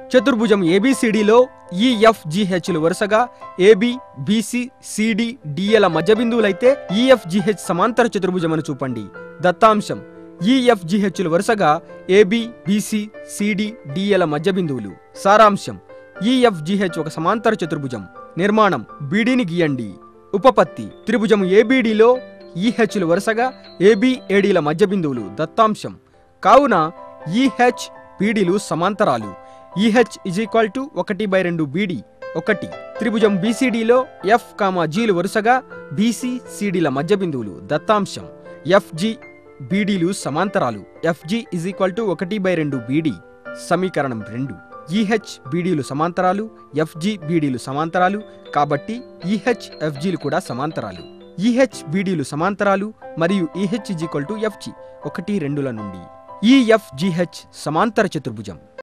చతుర్భుజం ఏబిసిడిలో ఈఎఫ్జిహెచ్లు వరుసగా AB BC CD డిఎల మధ్య బిందువులైతే ఈఎఫ్జిహెచ్ సమాంతర చతుర్భుజం అని చూపండి దత్తాంశం ఈఎఫ్జిహెచ్లు వరుసగా ఏబి బీసీ సిడి డిఎల మధ్య బిందువులు సారాంశం ఈఎఫ్జిహెచ్ ఒక సమాంతర చతుర్భుజం నిర్మాణం బీడీని గీయండి ఉపపత్తి త్రిభుజం ఏబిడిలో ఈహెచ్లు వరుసగా ఏబి ఏడీల మధ్య బిందువులు దత్తాంశం కావున ఈహెచ్ బీడీలు సమాంతరాలు ఈహెచ్ ఇజ్ ఈక్వల్ టు ఒకటి బై రెండు బీడీ ఒకటి త్రిభుజం బీసీడీలో ఎఫ్ కామా జీలు వరుసగా బీసీ సిడీల మధ్య బిందువులు దత్తాంశం ఎఫ్జి బీడీలు సమాంతరాలు ఎఫ్జి ఇజ్ ఈక్వల్ టు ఒకటి బై రెండు బీడీ సమీకరణం రెండు ఈహెచ్ బీడీలు సమాంతరాలు ఎఫ్జి బీడీలు సమాంతరాలు కాబట్టి ఈహెచ్ ఎఫ్జీలు కూడా సమాంతరాలు ఈహెచ్ బీడీలు సమాంతరాలు మరియు E H is equal to F G ఒకటి రెండుల నుండి ఈఎఫ్జిహెచ్ సమాంతర చతుర్భుజం